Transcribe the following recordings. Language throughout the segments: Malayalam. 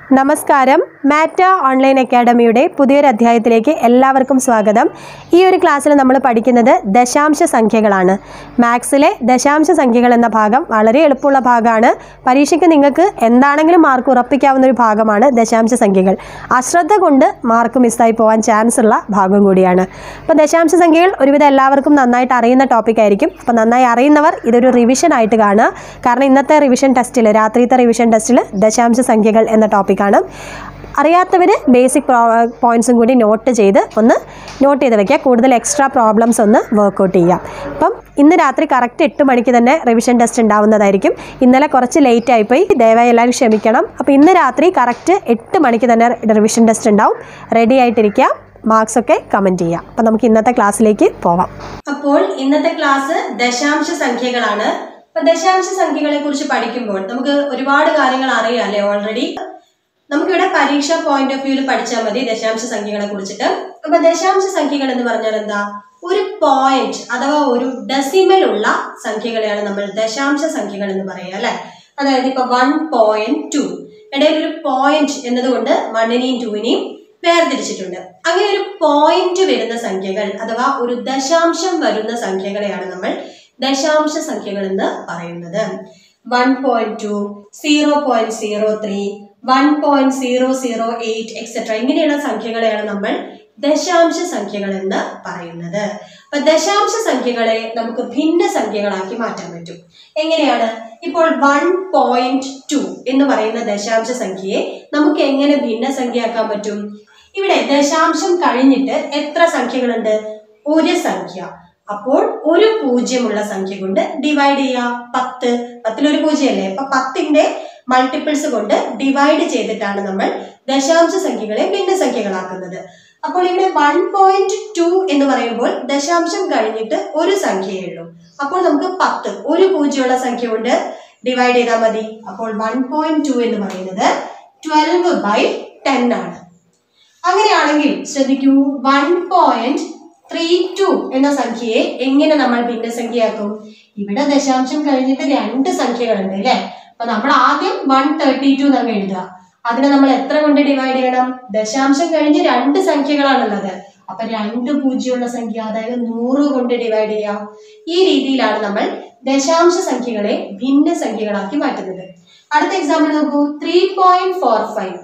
നമസ്കാരം മാറ്റ ഓൺലൈൻ അക്കാഡമിയുടെ പുതിയൊരു അധ്യായത്തിലേക്ക് എല്ലാവർക്കും സ്വാഗതം ഈ ഒരു ക്ലാസ്സിൽ നമ്മൾ പഠിക്കുന്നത് ദശാംശ സംഖ്യകളാണ് മാത്സിലെ ദശാംശ സംഖ്യകൾ എന്ന ഭാഗം വളരെ എളുപ്പമുള്ള ഭാഗമാണ് പരീക്ഷയ്ക്ക് നിങ്ങൾക്ക് എന്താണെങ്കിലും മാർക്ക് ഉറപ്പിക്കാവുന്ന ഒരു ഭാഗമാണ് ദശാംശ സംഖ്യകൾ അശ്രദ്ധ കൊണ്ട് മാർക്ക് മിസ്സായി പോകാൻ ചാൻസ് ഉള്ള ഭാഗം കൂടിയാണ് അപ്പോൾ ദശാംശ സംഖ്യകൾ ഒരുവിധം എല്ലാവർക്കും നന്നായിട്ട് അറിയുന്ന ടോപ്പിക് ആയിരിക്കും അപ്പോൾ നന്നായി അറിയുന്നവർ ഇതൊരു റിവിഷൻ ആയിട്ട് കാണുക കാരണം ഇന്നത്തെ റിവിഷൻ ടെസ്റ്റിൽ രാത്രിത്തെ റിവിഷൻ ടെസ്റ്റിൽ ദശാംശ സംഖ്യകൾ എന്ന ടോപ്പിക്കാണ് അറിയാത്തവർ ബേസിക് പോയിന്റ്സും കൂടി നോട്ട് ചെയ്ത് ഒന്ന് നോട്ട് ചെയ്ത് വെക്കുക കൂടുതൽ എക്സ്ട്രാ പ്രോബ്ലംസ് ഒന്ന് വർക്കൗട്ട് ചെയ്യാം അപ്പം ഇന്ന് രാത്രി കറക്റ്റ് എട്ട് മണിക്ക് തന്നെ റിവിഷൻ ടെസ്റ്റ് ഉണ്ടാവുന്നതായിരിക്കും ഇന്നലെ കുറച്ച് ലേറ്റ് ആയിപ്പോയി ദയവായി എല്ലാവരും ക്ഷമിക്കണം അപ്പോൾ ഇന്ന് രാത്രി കറക്റ്റ് എട്ട് മണിക്ക് തന്നെ റിവിഷൻ ടെസ്റ്റ് ഉണ്ടാവും റെഡി ആയിട്ടിരിക്കുക മാർക്സ് ഒക്കെ കമൻറ്റ് ചെയ്യാം അപ്പം നമുക്ക് ഇന്നത്തെ ക്ലാസ്സിലേക്ക് പോവാം അപ്പോൾ ഇന്നത്തെ ക്ലാസ് ദശാംശ സംഖ്യകളാണ് അപ്പൊ ദശാംശ സംഖ്യകളെ കുറിച്ച് പഠിക്കുമ്പോൾ നമുക്ക് ഒരുപാട് കാര്യങ്ങൾ അറിയാം അല്ലേ ഓൾറെഡി നമുക്കിവിടെ പരീക്ഷ പോയിന്റ് ഓഫ് വ്യൂവിൽ പഠിച്ചാൽ മതി ദശാംശ സംഖ്യകളെ കുറിച്ചിട്ട് അപ്പൊ ദശാംശ സംഖ്യകൾ എന്ന് പറഞ്ഞാൽ എന്താ ഒരു പോയിന്റ് അഥവാ ഒരു ഡെസിമൽ ഉള്ള സംഖ്യകളെയാണ് നമ്മൾ ദശാംശ സംഖ്യകൾ എന്ന് പറയുക അല്ലെ അതായത് ഇപ്പൊ വൺ പോയിന്റ് ടു ഇടയിൽ ഒരു പോയിന്റ് എന്നതുകൊണ്ട് വണ്ണിനെയും ടൂവിനെയും വേർതിരിച്ചിട്ടുണ്ട് അങ്ങനെ ഒരു പോയിന്റ് വരുന്ന സംഖ്യകൾ അഥവാ ഒരു ദശാംശം വരുന്ന സംഖ്യകളെയാണ് നമ്മൾ ദശാംശ സംഖ്യകൾ എന്ന് പറയുന്നത് one point two zero point zero three one point zero zero eight etcetera ഇങ്ങനെയുള്ള സംഖ്യകളെയാണ് നമ്മൾ ദശാംശ സംഖ്യകൾ എന്ന് പറയുന്നത് അപ്പൊ ദശാംശ സംഖ്യകളെ നമുക്ക് ഭിന്ന സംഖ്യകളാക്കി മാറ്റാൻ പറ്റും എങ്ങനെയാണ് ഇപ്പോൾ വൺ പോയിന്റ് ടു എന്ന് പറയുന്ന ദശാംശ സംഖ്യയെ നമുക്ക് എങ്ങനെ ഭിന്ന സംഖ്യയാക്കാൻ പറ്റും ഇവിടെ ദശാംശം കഴിഞ്ഞിട്ട് എത്ര സംഖ്യകളുണ്ട് ഒരു സംഖ്യ അപ്പോൾ ഒരു പൂജ്യമുള്ള സംഖ്യ കൊണ്ട് ഡിവൈഡ് ചെയ്യുക പത്ത് പത്തിലൊരു പൂജ്യമല്ലേ അപ്പൊ പത്തിന്റെ മൾട്ടിപ്പിൾസ് കൊണ്ട് ഡിവൈഡ് ചെയ്തിട്ടാണ് നമ്മൾ ദശാംശ സംഖ്യകളെ ഭിന്നസംഖ്യകളാക്കുന്നത് അപ്പോൾ ഇവിടെ വൺ പോയിന്റ് ടു എന്ന് പറയുമ്പോൾ ദശാംശം കഴിഞ്ഞിട്ട് ഒരു സംഖ്യയേ ഉള്ളൂ അപ്പോൾ നമുക്ക് പത്ത് ഒരു പൂജ്യമുള്ള സംഖ്യ കൊണ്ട് ഡിവൈഡ് ചെയ്താൽ മതി അപ്പോൾ വൺ പോയിന്റ് ടു എന്ന് പറയുന്നത് ട്വൽവ് ബൈ ടെൻ ആണ് അങ്ങനെയാണെങ്കിൽ ശ്രദ്ധിക്കൂ വൺ പോയിന്റ് ത്രീ ടു എന്ന സംഖ്യയെ എങ്ങനെ നമ്മൾ ഭിന്നസംഖ്യയാക്കും ഇവിടെ ദശാംശം കഴിഞ്ഞിട്ട് രണ്ട് സംഖ്യകളുണ്ട് അല്ലേ അപ്പൊ നമ്മൾ ആദ്യം വൺ തേർട്ടി ടു എന്നങ്ങ് എഴുതുക അതിനെ നമ്മൾ എത്ര കൊണ്ട് ഡിവൈഡ് ചെയ്യണം ദശാംശം കഴിഞ്ഞ് രണ്ട് സംഖ്യകളാണുള്ളത് അപ്പൊ രണ്ട് പൂജ്യമുള്ള സംഖ്യ അതായത് നൂറ് കൊണ്ട് ഡിവൈഡ് ചെയ്യാം ഈ രീതിയിലാണ് നമ്മൾ ദശാംശ സംഖ്യകളെ ഭിന്ന സംഖ്യകളാക്കി മാറ്റുന്നത് അടുത്ത എക്സാമ്പിൾ നോക്കൂ three point four five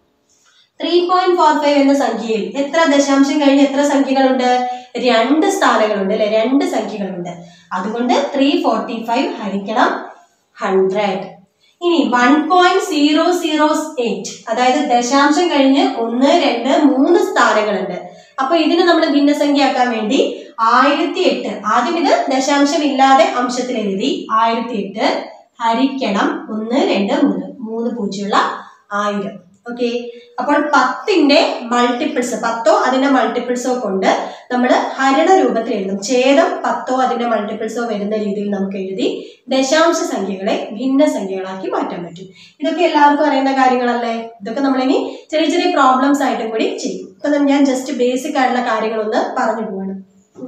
three point four five എന്ന സംഖ്യയിൽ എത്ര ദശാംശം കഴിഞ്ഞ് എത്ര സംഖ്യകളുണ്ട് രണ്ട് സ്ഥാനങ്ങളുണ്ട് അല്ലെ രണ്ട് സംഖ്യകളുണ്ട് അതുകൊണ്ട് ത്രീ ഫോർട്ടി ഫൈവ് ഹരിക്കണം ഹൺഡ്രഡ് ഇനി one point zero zero eight അതായത് ദശാംശം കഴിഞ്ഞ് ഒന്ന് രണ്ട് മൂന്ന് സ്ഥാനങ്ങളുണ്ട് അപ്പൊ ഇതിന് നമ്മൾ ഭിന്നസംഖ്യയാക്കാൻ വേണ്ടി ആയിരത്തി എട്ട് ആദ്യം ഇത് ദശാംശം ഇല്ലാതെ അംശത്തിൽ എഴുതി ആയിരത്തി എട്ട് ഹരിക്കണം ഒന്ന് രണ്ട് മൂന്ന് മൂന്ന് പൂജ്യമുള്ള ആയിരം ഓക്കെ അപ്പോൾ പത്തിന്റെ മൾട്ടിപ്പിൾസ് പത്തോ അതിന്റെ മൾട്ടിപ്പിൾസോ കൊണ്ട് നമ്മൾ ഹരണ രൂപത്തിൽ എഴുതും ഛേദം പത്തോ അതിന്റെ മൾട്ടിപ്പിൾസോ വരുന്ന രീതിയിൽ നമുക്ക് എഴുതി ദശാംശ സംഖ്യകളെ ഭിന്ന സംഖ്യകളാക്കി മാറ്റാൻ പറ്റും ഇതൊക്കെ എല്ലാവർക്കും അറിയുന്ന കാര്യങ്ങളല്ലേ ഇതൊക്കെ നമ്മളിനി ചെറിയ ചെറിയ പ്രോബ്ലംസ് ആയിട്ടും കൂടി ചെയ്യും ഇപ്പൊ ഞാൻ ജസ്റ്റ് ബേസിക് ആയിട്ടുള്ള കാര്യങ്ങളൊന്ന് പറഞ്ഞു പോവാണ്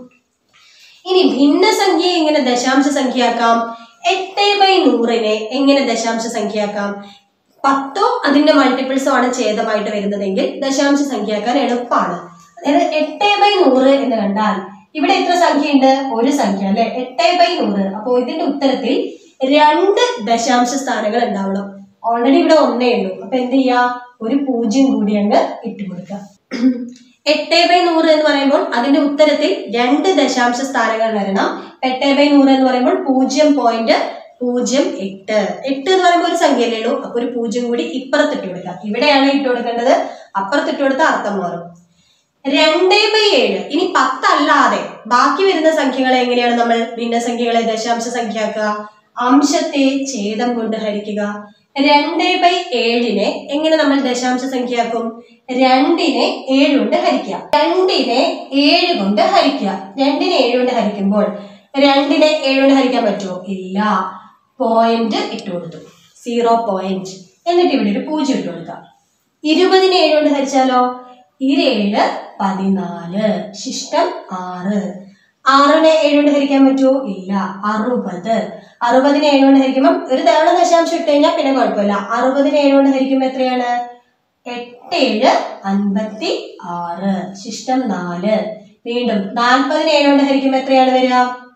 ഇനി ഭിന്ന സംഖ്യയെ എങ്ങനെ ദശാംശ സംഖ്യയാക്കാം എട്ട് ബൈ നൂറിനെ എങ്ങനെ ദശാംശ സംഖ്യയാക്കാം പത്തോ അതിന്റെ മൾട്ടിപ്പിൾസോ ആണ് ഛേദമായിട്ട് വരുന്നതെങ്കിൽ ദശാംശ സംഖ്യയാക്കാൻ എളുപ്പമാണ് അതായത് എട്ട് ബൈ നൂറ് എന്ന് കണ്ടാൽ ഇവിടെ എത്ര സംഖ്യയുണ്ട് ഒരു സംഖ്യ അല്ലെ എട്ട് ബൈ നൂറ് അപ്പോൾ ഇതിന്റെ ഉത്തരത്തിൽ രണ്ട് ദശാംശ സ്ഥാനങ്ങൾ ഉണ്ടാവണം ഓൾറെഡി ഇവിടെ ഒന്നേ ഉള്ളൂ അപ്പൊ എന്ത് ചെയ്യാ ഒരു പൂജ്യം കൂടി അങ്ങ് ഇട്ട് കൊടുക്കുക എട്ട് ബൈ നൂറ് എന്ന് പറയുമ്പോൾ അതിന്റെ ഉത്തരത്തിൽ രണ്ട് ദശാംശ സ്ഥാനങ്ങൾ വരണം എട്ട് ബൈ നൂറ് എന്ന് പറയുമ്പോൾ പൂജ്യം പോയിന്റ് പൂജ്യം എട്ട് എട്ട് എന്ന് പറയുമ്പോൾ ഒരു സംഖ്യയല്ലേ ഉള്ളൂ അപ്പൊ ഒരു പൂജ്യം കൂടി ഇപ്പുറത്തിട്ട് കൊടുക്കുക ഇവിടെയാണ് ഇട്ട് കൊടുക്കേണ്ടത് അപ്പുറത്തിട്ട് കൊടുത്താൽ അർത്ഥം മാറും രണ്ട് ബൈ ഏഴ് ഇനി പത്തല്ലാതെ ബാക്കി വരുന്ന സംഖ്യകളെ എങ്ങനെയാണ് നമ്മൾ ഭിന്നസംഖ്യകളെ ദശാംശ സംഖ്യയാക്കുക അംശത്തെ ഛേദം കൊണ്ട് ഹരിക്കുക രണ്ട് ബൈ ഏഴിനെ എങ്ങനെ നമ്മൾ ദശാംശ സംഖ്യയാക്കും രണ്ടിനെ ഏഴ് കൊണ്ട് ഹരിക്കുക രണ്ടിനെ ഏഴ് കൊണ്ട് ഹരിക്കുക രണ്ടിനെ ഏഴ് കൊണ്ട് ഹരിക്കുമ്പോൾ രണ്ടിനെ ഏഴ് കൊണ്ട് ഹരിക്കാൻ പറ്റുമോ ഇല്ല പോയിന്റ് ഇട്ട് കൊടുത്തു സീറോ പോയിന്റ് എന്നിട്ട് ഇവിടെ ഒരു പൂജ്യം ഇട്ട് കൊടുക്കാം ഇരുപതിനെ ഏഴ് കൊണ്ട് ഹരിച്ചാലോ ഇരേഴ് പതിനാല് ശിഷ്ടം ആറ് ആറിനെ ഏഴ് കൊണ്ട് ഹരിക്കാൻ പറ്റുമോ ഇല്ല അറുപത് അറുപതിനെ ഏഴ് കൊണ്ട് ഹരിക്കുമ്പോൾ ഒരു തവണ ദശാംശം ഇട്ട് കഴിഞ്ഞാൽ പിന്നെ കുഴപ്പമില്ല അറുപതിനെ ഏഴ് കൊണ്ട് ഹരിക്കുമ്പോൾ എത്രയാണ് എട്ടേഴ് അൻപത്തി ആറ് ശിഷ്ടം നാല് വീണ്ടും നാൽപ്പതിന് ഏഴ് കൊണ്ട് ഹരിക്കുമ്പോൾ എത്രയാണ് വരിക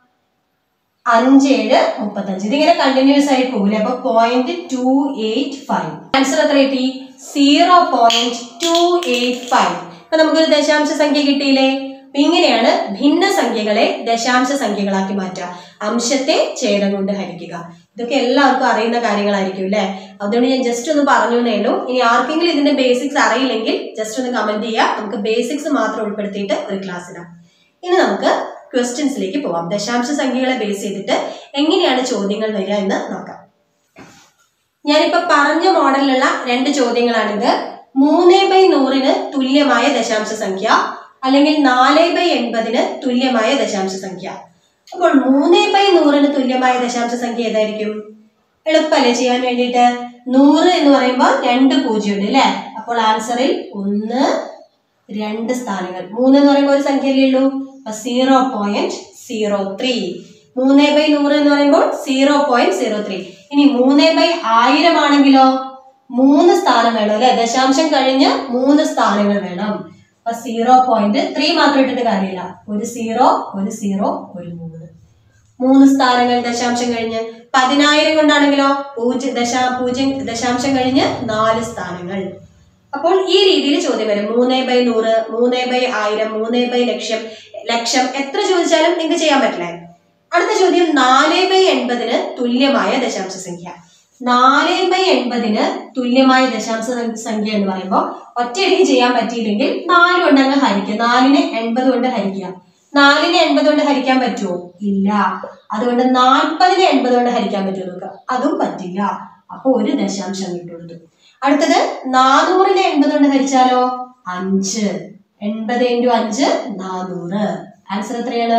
അഞ്ചേഴ് മുപ്പത്തഞ്ച് ഇതിങ്ങനെ കണ്ടിന്യൂസ് ആയി പോകില്ല അപ്പൊ point two eight five answer എത്ര കിട്ടി zero point two eight five അപ്പൊ നമുക്കൊരു ദശാംശ സംഖ്യ കിട്ടിയില്ലേ അപ്പൊ ഇങ്ങനെയാണ് ഭിന്ന സംഖ്യകളെ ദശാംശ സംഖ്യകളാക്കി മാറ്റുക അംശത്തെ ഛേദം കൊണ്ട് ഹരിക്കുക ഇതൊക്കെ എല്ലാവർക്കും അറിയുന്ന കാര്യങ്ങളായിരിക്കും അല്ലേ അതുകൊണ്ട് ഞാൻ ജസ്റ്റ് ഒന്ന് പറഞ്ഞു എന്നേ ഉള്ളൂ ഇനി ആർക്കെങ്കിലും ഇതിന്റെ ബേസിക്സ് അറിയില്ലെങ്കിൽ ജസ്റ്റ് ഒന്ന് കമന്റ് ചെയ്യുക നമുക്ക് ബേസിക്സ് മാത്രം ഉൾപ്പെടുത്തിയിട്ട് ഒരു ക്ലാസ് ഇടാം ഇനി നമുക്ക് ക്വസ്റ്റ്യൻസിലേക്ക് പോവാം ദശാംശ സംഖ്യകളെ ബേസ് ചെയ്തിട്ട് എങ്ങനെയാണ് ചോദ്യങ്ങൾ വരിക എന്ന് നോക്കാം ഞാനിപ്പോ പറഞ്ഞ മോഡലിലുള്ള രണ്ട് ചോദ്യങ്ങളാണിത് മൂന്ന് ബൈ നൂറിന് തുല്യമായ ദശാംശ സംഖ്യ അല്ലെങ്കിൽ നാല് ബൈ എൺപതിന് തുല്യമായ ദശാംശ സംഖ്യ അപ്പോൾ മൂന്ന് ബൈ നൂറിന് തുല്യമായ ദശാംശ സംഖ്യ ഏതായിരിക്കും എളുപ്പമല്ലേ ചെയ്യാൻ വേണ്ടിയിട്ട് നൂറ് എന്ന് പറയുമ്പോൾ രണ്ട് പൂജ്യം ഉണ്ട് അല്ലേ അപ്പോൾ ആൻസറിൽ ഒന്ന് രണ്ട് സ്ഥാനങ്ങൾ മൂന്ന് എന്ന് പറയുമ്പോൾ ഒരു സംഖ്യയല്ലേ ഉള്ളൂ അപ്പൊ സീറോ പോയിന്റ് സീറോ ത്രീ മൂന്ന് ബൈ നൂറ് എന്ന് പറയുമ്പോൾ സീറോ പോയിന്റ് സീറോ ത്രീ ഇനി മൂന്ന് ബൈ ആയിരം ആണെങ്കിലോ മൂന്ന് സ്ഥാനം വേണം അല്ലെ ദശാംശം കഴിഞ്ഞ് മൂന്ന് സ്ഥാനങ്ങൾ വേണം അപ്പൊ സീറോ പോയിന്റ് ത്രീ മാത്രം ഇട്ടിട്ട് കാര്യമില്ല ഒരു സീറോ ഒരു സീറോ ഒരു മൂന്ന് മൂന്ന് സ്ഥാനങ്ങൾ ദശാംശം കഴിഞ്ഞ് പതിനായിരം കൊണ്ടാണെങ്കിലോ പൂജ്യം ദശാ പൂജ്യം ദശാംശം കഴിഞ്ഞ് നാല് സ്ഥാനങ്ങൾ അപ്പോൾ ഈ രീതിയിൽ ചോദ്യം വരും മൂന്ന് ബൈ നൂറ് മൂന്ന് ബൈ ആയിരം മൂന്ന് ബൈ ലക്ഷം ലക്ഷം എത്ര ചോദിച്ചാലും നിങ്ങൾക്ക് ചെയ്യാൻ പറ്റില്ലേ അടുത്ത ചോദ്യം നാല് ബൈ എൺപതിന് തുല്യമായ ദശാംശ സംഖ്യ നാല് ബൈ എൺപതിന് തുല്യമായ ദശാംശ സംഖ്യ എന്ന് പറയുമ്പോൾ ഒറ്റയടിക്ക് ചെയ്യാൻ പറ്റിയില്ലെങ്കിൽ നാല് കൊണ്ട് അങ്ങ് ഹരിക്കുക നാലിന് എൺപത് കൊണ്ട് ഹരിക്കുക നാലിന് എൺപത് കൊണ്ട് ഹരിക്കാൻ പറ്റുമോ ഇല്ല അതുകൊണ്ട് നാൽപ്പതിന് എൺപത് കൊണ്ട് ഹരിക്കാൻ പറ്റുമോ നോക്കുക അതും പറ്റില്ല അപ്പൊ ഒരു ദശാംശം കിട്ടുള്ളൂ അടുത്തത് നാനൂറിനെ എൺപത് കൊണ്ട് ഹരിച്ചാലോ അഞ്ച് എൺപത് ഇൻറ്റു അഞ്ച് നാനൂറ് ആൻസർ എത്രയാണ്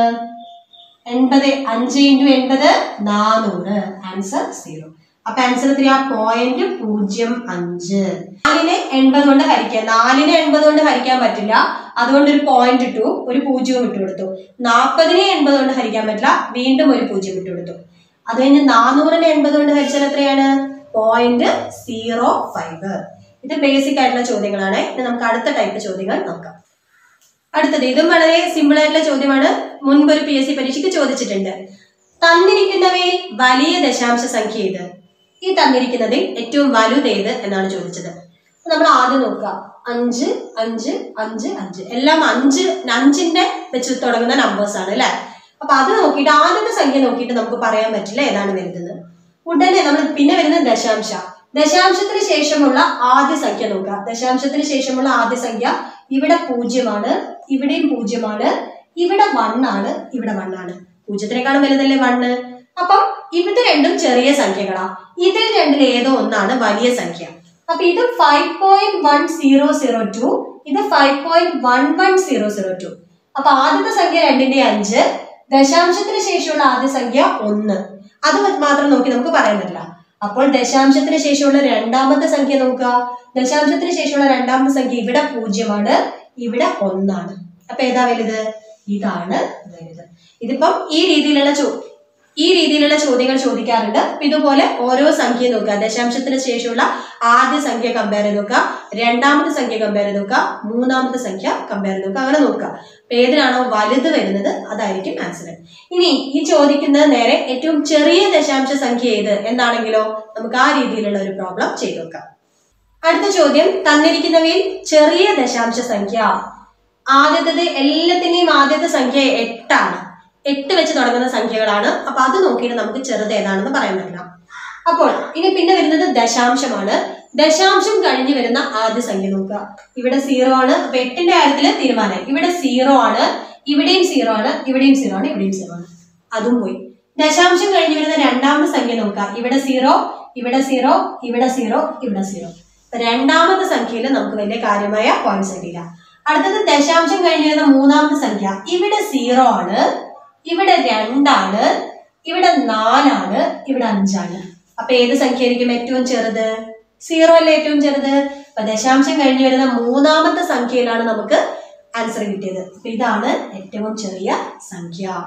എൺപത് അഞ്ച് ഇൻറ്റു എൺപത് നാനൂറ് ആൻസർ സീറോ അപ്പൊ ആൻസർ എത്രയാ പോയിന്റ് പൂജ്യം അഞ്ച് നാലിനെ എൺപത് കൊണ്ട് ഹരിക്കുക നാലിനെ എൺപത് കൊണ്ട് ഹരിക്കാൻ പറ്റില്ല അതുകൊണ്ട് ഒരു പോയിന്റ് ഇട്ടു ഒരു പൂജ്യവും ഇട്ട് കൊടുത്തു നാൽപ്പതിനെ എൺപത് കൊണ്ട് ഹരിക്കാൻ പറ്റില്ല വീണ്ടും ഒരു പൂജ്യം ഇട്ട് കൊടുത്തു അത് കഴിഞ്ഞ് നാനൂറിനെ എൺപത് കൊണ്ട് ഹരിച്ചാൽ എത്രയാണ് പോയിന്റ് സീറോ ഫൈവ് ഇത് ബേസിക് ആയിട്ടുള്ള ചോദ്യങ്ങളാണ് ഇനി നമുക്ക് അടുത്ത ടൈപ്പ് ചോദ്യങ്ങൾ നോക്കാം അടുത്തത് ഇതും വളരെ സിമ്പിൾ ആയിട്ടുള്ള ചോദ്യമാണ് മുൻപ് ഒരു പി എസ് സി പരീക്ഷയ്ക്ക് ചോദിച്ചിട്ടുണ്ട് തന്നിരിക്കുന്നവയിൽ വലിയ ദശാംശ സംഖ്യ ഏത് ഈ തന്നിരിക്കുന്നതിൽ ഏറ്റവും വലുതേത് എന്നാണ് ചോദിച്ചത് അപ്പൊ നമ്മൾ ആദ്യം നോക്കുക അഞ്ച് അഞ്ച് അഞ്ച് അഞ്ച് എല്ലാം അഞ്ച് അഞ്ചിന്റെ വെച്ച് തുടങ്ങുന്ന നമ്പേഴ്സ് ആണ് അല്ലെ അപ്പൊ അത് നോക്കിയിട്ട് ആദ്യത്തെ സംഖ്യ നോക്കിയിട്ട് നമുക്ക് പറയാൻ പറ്റില്ല ഏതാണ് വരുന്നത് ഉടനെ നമ്മൾ പിന്നെ വരുന്നത് ദശാംശ ദശാംശത്തിന് ശേഷമുള്ള ആദ്യ സംഖ്യ നോക്കുക ദശാംശത്തിന് ശേഷമുള്ള ആദ്യ സംഖ്യ ഇവിടെ പൂജ്യമാണ് ഇവിടെയും പൂജ്യമാണ് ഇവിടെ വൺ ആണ് ഇവിടെ വൺ ആണ് പൂജ്യത്തിനേക്കാളും വലുതല്ലേ വണ്ണ് അപ്പം ഇത് രണ്ടും ചെറിയ സംഖ്യകളാ ഇതിൽ രണ്ടിൽ ഏതോ ഒന്നാണ് വലിയ സംഖ്യ അപ്പൊ ഇത് five point one zero zero two ഇത് five point one one zero zero two അപ്പൊ ആദ്യത്തെ സംഖ്യ രണ്ടിന്റെ അഞ്ച് ദശാംശത്തിന് ശേഷമുള്ള ആദ്യ സംഖ്യ ഒന്ന് അത് മാത്രം നോക്കി നമുക്ക് പറയാൻ പറ്റില്ല അപ്പോൾ ദശാംശത്തിന് ശേഷമുള്ള രണ്ടാമത്തെ സംഖ്യ നോക്കുക ദശാംശത്തിന് ശേഷമുള്ള രണ്ടാമത്തെ സംഖ്യ ഇവിടെ പൂജ്യമാണ് ഇവിടെ ഒന്നാണ് അപ്പൊ ഏതാ വലുത് ഇതാണ് വലുത് ഇതിപ്പം ഈ രീതിയിലുള്ള ചോ ഈ രീതിയിലുള്ള ചോദ്യങ്ങൾ ചോദിക്കാറുണ്ട് അപ്പൊ ഇതുപോലെ ഓരോ സംഖ്യ നോക്കുക ദശാംശത്തിന് ശേഷമുള്ള ആദ്യ സംഖ്യ കമ്പയർ ചെയ്ത് നോക്കുക രണ്ടാമത്തെ സംഖ്യ കമ്പയർ ചെയ്ത് നോക്കുക മൂന്നാമത്തെ സംഖ്യ കമ്പയർ ചെയ്ത് നോക്കുക അങ്ങനെ നോക്കുക അപ്പൊ ഏതിനാണോ വലുത് വരുന്നത് അതായിരിക്കും ആൻസർ ഇനി ഈ ചോദിക്കുന്നത് നേരെ ഏറ്റവും ചെറിയ ദശാംശ സംഖ്യ ഏത് എന്നാണെങ്കിലോ നമുക്ക് ആ രീതിയിലുള്ള ഒരു പ്രോബ്ലം ചെയ്തു നോക്കാം അടുത്ത ചോദ്യം തന്നിരിക്കുന്നവയിൽ ചെറിയ ദശാംശ സംഖ്യ ആദ്യത്തേത് എല്ലാത്തിന്റെയും ആദ്യത്തെ സംഖ്യ എട്ടാണ് എട്ട് വെച്ച് തുടങ്ങുന്ന സംഖ്യകളാണ് അപ്പൊ അത് നോക്കിയിട്ട് നമുക്ക് ചെറുത് ഏതാണെന്ന് പറയാൻ പറ്റില്ല അപ്പോൾ ഇനി പിന്നെ വരുന്നത് ദശാംശമാണ് ദശാംശം കഴിഞ്ഞ് വരുന്ന ആദ്യ സംഖ്യ നോക്കുക ഇവിടെ സീറോ ആണ് അപ്പൊ എട്ടിന്റെ കാര്യത്തിൽ തീരുമാനം ഇവിടെ സീറോ ആണ് ഇവിടെയും സീറോ ആണ് ഇവിടെയും സീറോ ആണ് ഇവിടെയും സീറോ ആണ് അതും പോയി ദശാംശം കഴിഞ്ഞ് വരുന്ന രണ്ടാമത്തെ സംഖ്യ നോക്കുക ഇവിടെ സീറോ ഇവിടെ സീറോ ഇവിടെ സീറോ ഇവിടെ സീറോ അപ്പൊ രണ്ടാമത്തെ സംഖ്യയിൽ നമുക്ക് വലിയ കാര്യമായ പോയിന്റ്സ് കിട്ടിയില്ല അടുത്തത് ദശാംശം കഴിഞ്ഞ് വരുന്ന മൂന്നാമത്തെ സംഖ്യ ഇവിടെ സീറോ ആണ് ഇവിടെ രണ്ടാണ് ഇവിടെ നാലാണ് ഇവിടെ അഞ്ചാണ് അപ്പൊ ഏത് സംഖ്യ ആയിരിക്കും ഏറ്റവും ചെറുത് സീറോ അല്ലേ ഏറ്റവും ചെറുത് അപ്പൊ ദശാംശം കഴിഞ്ഞ് വരുന്ന മൂന്നാമത്തെ സംഖ്യയിലാണ് നമുക്ക് ആൻസർ കിട്ടിയത് അപ്പൊ ഇതാണ് ഏറ്റവും ചെറിയ സംഖ്യ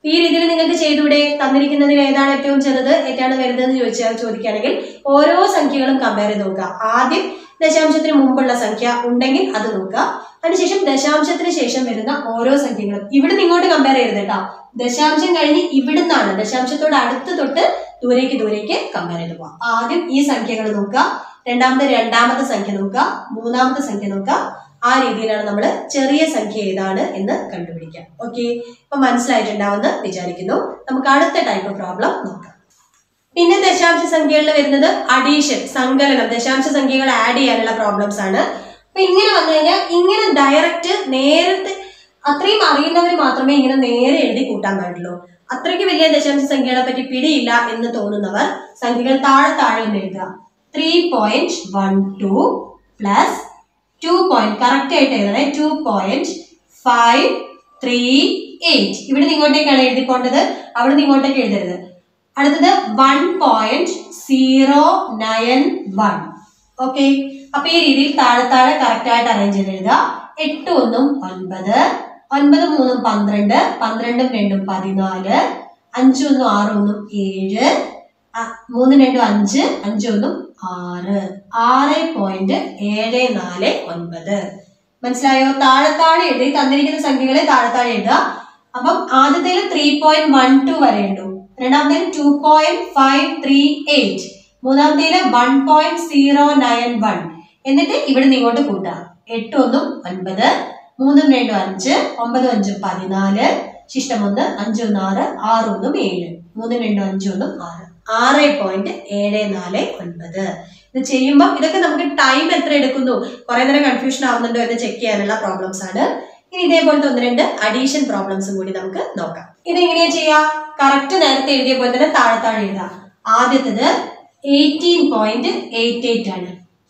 ഈ രീതിയിൽ നിങ്ങൾക്ക് ചെയ്തൂടെ തന്നിരിക്കുന്നതിൽ ഏതാണ് ഏറ്റവും ചെറുത് ഏറ്റാണ് വലുതെന്ന് ചോദിച്ചാൽ ചോദിക്കുകയാണെങ്കിൽ ഓരോ സംഖ്യകളും കമ്പയർ ചെയ്ത് നോക്കുക ആദ്യം ദശാംശത്തിന് മുമ്പുള്ള സംഖ്യ ഉണ്ടെങ്കിൽ അത് നോക്കുക അതിനുശേഷം ദശാംശത്തിന് ശേഷം വരുന്ന ഓരോ സംഖ്യകളും ഇവിടുന്ന് ഇങ്ങോട്ട് കമ്പയർ ചെയ്യരുത് കേട്ടോ ദശാംശം കഴിഞ്ഞ് ഇവിടുന്നാണ് ദശാംശത്തോട് അടുത്ത് തൊട്ട് ദൂരേക്ക് ദൂരേക്ക് കമ്പയർ ചെയ്ത് പോവാം ആദ്യം ഈ സംഖ്യകൾ നോക്കുക രണ്ടാമത്തെ രണ്ടാമത്തെ സംഖ്യ നോക്കുക മൂന്നാമത്തെ സംഖ്യ നോക്കുക ആ രീതിയിലാണ് നമ്മൾ ചെറിയ സംഖ്യ ഏതാണ് എന്ന് കണ്ടുപിടിക്കാം ഓക്കെ ഇപ്പൊ മനസ്സിലായിട്ടുണ്ടാവുമെന്ന് വിചാരിക്കുന്നു നമുക്ക് അടുത്ത ടൈപ്പ് പ്രോബ്ലം നോക്കാം പിന്നെ ദശാംശ സംഖ്യകളിൽ വരുന്നത് അഡീഷൻ സങ്കലനം ദശാംശ സംഖ്യകൾ ആഡ് ചെയ്യാനുള്ള പ്രോബ്ലംസ് ആണ് അപ്പൊ ഇങ്ങനെ വന്നു കഴിഞ്ഞാൽ ഇങ്ങനെ ഡയറക്റ്റ് നേരത്തെ അത്രയും അറിയുന്നവർ മാത്രമേ ഇങ്ങനെ നേരെ എഴുതി കൂട്ടാൻ പാടുള്ളൂ അത്രയ്ക്ക് വലിയ ദശാംശ സംഖ്യകളെ പറ്റി പിടിയില്ല എന്ന് തോന്നുന്നവർ സംഖ്യകൾ താഴെ താഴെ ഒന്ന് എഴുതുക three point one two plus two point correct ആയിട്ട് എഴുതണേ two point five three eight ഇവിടെ ഇങ്ങോട്ടേക്കാണ് എഴുതിക്കൊണ്ടത് അവിടെ നിന്ന് ഇങ്ങോട്ടേക്ക് എഴുതരുത് അടുത്തത് one point zero nine one okay അപ്പൊ ഈ രീതിയിൽ താഴെ താഴെ കറക്റ്റ് ആയിട്ട് അറേഞ്ച് ചെയ്ത് എഴുതുക എട്ട് ഒന്നും ഒൻപത് ഒൻപത് മൂന്നും പന്ത്രണ്ട് പന്ത്രണ്ടും രണ്ടും പതിനാല് അഞ്ചൊന്നും ആറൊന്നും ഏഴ് ആ, മൂന്നും രണ്ടും അഞ്ച് അഞ്ചൊന്നും ആറ് ആറ് പോയിന്റ് ഏഴ് നാല് ഒൻപത് മനസ്സിലായോ താഴെ താഴെ എഴുതി തന്നിരിക്കുന്ന സംഖ്യകളെ താഴെ താഴെ എഴുതുക അപ്പം ആദ്യത്തേൽ ത്രീ പോയിന്റ് വൺ ടു വരെ ഉണ്ടു രണ്ടാമത്തേൽ two point five three eight മൂന്നാമത്തേല് one point zero nine one എന്നിട്ട് ഇവിടെ നിന്ന് ഇങ്ങോട്ട് കൂട്ടുക എട്ട് ഒന്നും ഒൻപത് മൂന്നും രണ്ടും അഞ്ച് ഒമ്പതും അഞ്ചും പതിനാല് ശിഷ്ടം ഒന്ന് അഞ്ചൊന്നും ആറ് ആറ് ഒന്നും ഏഴ് മൂന്നും രണ്ടും അഞ്ചും ഒന്നും ആറ് ആറ് പോയിന്റ് ഏഴ് നാല് ഒൻപത് ഇത് ചെയ്യുമ്പോൾ ഇതൊക്കെ നമുക്ക് ടൈം എത്ര എടുക്കുന്നു കുറെ നേരം കൺഫ്യൂഷൻ ആവുന്നുണ്ടോ എന്ന് ചെക്ക് ചെയ്യാനുള്ള പ്രോബ്ലംസ് ആണ് ഇനി ഇതേപോലത്തെ ഒന്ന് രണ്ട് അഡീഷൻ പ്രോബ്ലംസും കൂടി നമുക്ക് നോക്കാം ഇത് എങ്ങനെയാ ചെയ്യാ കറക്റ്റ് നേരത്തെ എഴുതിയ പോലെ തന്നെ താഴെ താഴെ എഴുതാം ആദ്യത്തത് എയ്റ്റീൻ പോയിന്റ് എയ്റ്റ് എയ്റ്റ് ആണ്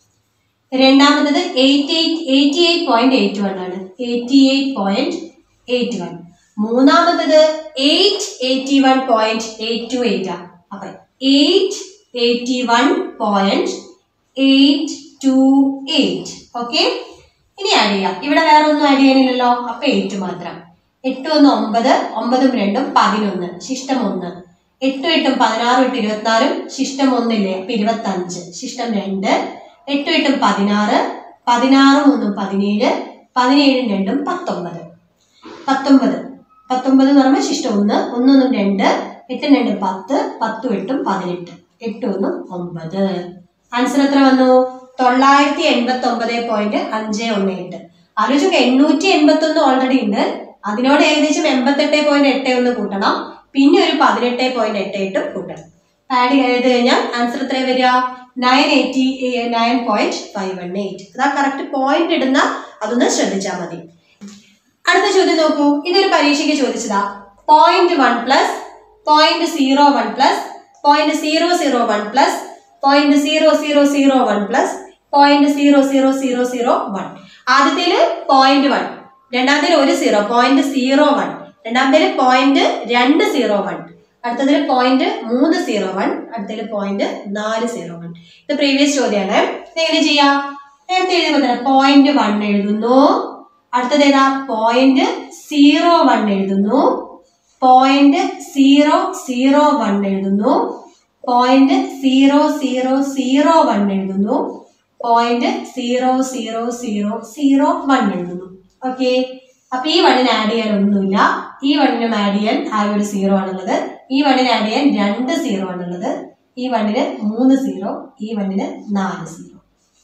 രണ്ടാമത്തത് eighty eight eighty eight point eight one ആണ് eighty eight point eight one മൂന്നാമത്തത് eight eighty one point eight two eight ആണ് അപ്പൊ eight eighty one point eight two eight okay ഇനി ആഡ് ചെയ്യാം ഇവിടെ വേറെ ഒന്നും ആഡ് ചെയ്യാനില്ലല്ലോ അപ്പൊ എയ്റ്റ് മാത്രം എട്ട് ഒന്ന് ഒമ്പത് ഒമ്പതും രണ്ടും പതിനൊന്ന് ശിഷ്ടം ഒന്ന് എട്ടും എട്ടും പതിനാറും എട്ട് ഇരുപത്തിനാലും ശിഷ്ടം ഒന്നില്ലേ അപ്പൊ ഇരുപത്തി അഞ്ച് ശിഷ്ടം രണ്ട് എട്ടും എട്ടും പതിനാറ് പതിനാറും ഒന്നും പതിനേഴ് പതിനേഴും രണ്ടും പത്തൊമ്പത് പത്തൊമ്പത് പത്തൊമ്പത് എന്ന് പറയുമ്പോൾ ശിഷ്ടം ഒന്ന് ഒന്നൊന്നും രണ്ട് എട്ടും രണ്ടും പത്ത് പത്തും എട്ടും പതിനെട്ട് എട്ടും ഒന്നും ഒമ്പത് ആൻസർ എത്ര വന്നു തൊള്ളായിരത്തി എൺപത്തി ഒമ്പത് പോയിന്റ് അഞ്ച് ഒന്ന് എട്ട് ആലോചിച്ച് എണ്ണൂറ്റി എൺപത്തി ഒന്ന് ഓൾറെഡി ഉണ്ട് അതിനോട് ഏകദേശം എൺപത്തെട്ട് പോയിന്റ് എട്ട് ഒന്ന് കൂട്ടണം പിന്നെ ഒരു പതിനെട്ട് പോയിന്റ് എട്ട് എട്ടും കൂട്ടണം ആഡ് ചെയ്ത് കഴിഞ്ഞാൽ ആൻസർ എത്ര വരിക nine eighty nine point five one eight അതാ കറക്റ്റ് പോയിന്റ് ഇടുന്ന അതൊന്ന് ശ്രദ്ധിച്ചാൽ മതി അടുത്ത ചോദ്യം നോക്കൂ ഇതൊരു പരീക്ഷയ്ക്ക് ചോദിച്ചതാ point one plus point zero one plus point zero zero one plus point zero zero zero one plus point zero zero zero zero one ആദ്യത്തേല് പോയിന്റ് വൺ രണ്ടാമത്തേല് ഒരു സീറോ പോയിന്റ് സീറോ വൺ രണ്ടാമത്തേല് പോയിന്റ് രണ്ട് സീറോ വൺ അടുത്തതിൽ പോയിന്റ് മൂന്ന് സീറോ വൺ അടുത്തതിൽ പോയിന്റ് നാല് സീറോ വൺ ഇത് പ്രീവിയസ് ചോദ്യമാണ് ഇത് എങ്ങനെ ചെയ്യാം നേരത്തെ എഴുതിയപ്പോൾ തന്നെ പോയിന്റ് വൺ എഴുതുന്നു അടുത്തത് ഏതാ പോയിന്റ് സീറോ വൺ എഴുതുന്നു പോയിന്റ് സീറോ സീറോ വൺ എഴുതുന്നു point zero zero zero one എഴുതുന്നു point zero zero zero zero one എഴുതുന്നു ഓക്കെ അപ്പൊ ഈ വണ്ണിന് ആഡ് ചെയ്യാൻ ഒന്നുമില്ല ഈ വണ്ണിനും ആഡ് ചെയ്യാൻ ആകെ ഒരു സീറോ ആണുള്ളത് ഈ വണ്ണിന് ആഡ് ചെയ്യാൻ രണ്ട് സീറോ ആണുള്ളത് ഈ വണ്ണിന് മൂന്ന് സീറോ ഈ വണ്ണിന് നാല് zero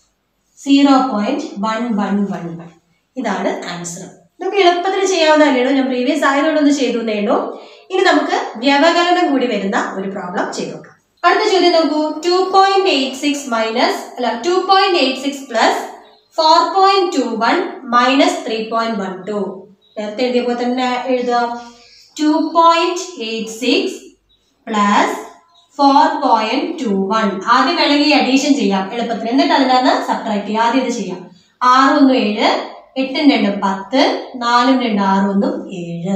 zero point one one one one ഇതാണ് ആൻസർ നമുക്ക് എളുപ്പത്തിൽ ചെയ്യാവുന്നതല്ലേ ഞാൻ പ്രീവിയസ് ആയതുകൊണ്ടൊന്ന് ചെയ്തു എന്നേ ഉള്ളൂ ഇനി നമുക്ക് വ്യവകലനം കൂടി വരുന്ന ഒരു പ്രോബ്ലം ചെയ്തു നോക്കാം അടുത്ത ചോദ്യം നോക്കൂ two point eight six minus അല്ല two point eight six plus four point two one minus three point one two നേരത്തെ എഴുതിയപ്പോൾ തന്നെ എഴുതാം two point eight six plus four point two one ആദ്യം വേണമെങ്കിൽ അഡീഷൻ ചെയ്യാം എളുപ്പത്തിന് എന്നിട്ട് അതിനകത്ത് സബ്ട്രാക്ട് ചെയ്യാം ആദ്യം ഇത് ചെയ്യാം ആറ് ഒന്നും ഏഴ് എട്ടും രണ്ടും പത്ത് നാലും രണ്ടും ആറും ഒന്നും ഏഴ്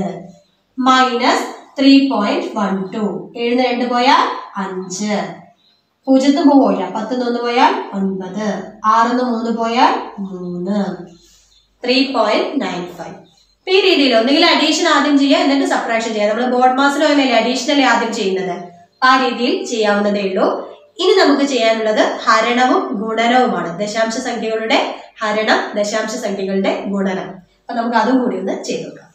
minus three point one two ഏഴിന് രണ്ട് പോയാൽ അഞ്ച് പൂജ്യത്തും പോവില്ല പത്ത് ഒന്ന് പോയാൽ ഒൻപത് ആറിന്ന് മൂന്ന് പോയാൽ മൂന്ന് ത്രീ പോയിന്റ് നയൻ ഫൈവ് അപ്പൊ ഈ രീതിയിൽ ഒന്നുകിൽ അഡീഷൻ ആദ്യം ചെയ്യുക എന്നിട്ട് സബ്ട്രാക്ഷൻ ചെയ്യുക നമ്മൾ ബോർഡ് മാസിലോ അങ്ങനെയല്ലേ അഡീഷണലി ആദ്യം ചെയ്യുന്നത് അപ്പൊ ആ രീതിയിൽ ചെയ്യാവുന്നതേ ഉള്ളൂ ഇനി നമുക്ക് ചെയ്യാനുള്ളത് ഹരണവും ഗുണനവുമാണ് ദശാംശ സംഖ്യകളുടെ ഹരണം ദശാംശ സംഖ്യകളുടെ ഗുണനം അപ്പൊ നമുക്ക് അതും കൂടി ഒന്ന് ചെയ്തു നോക്കാം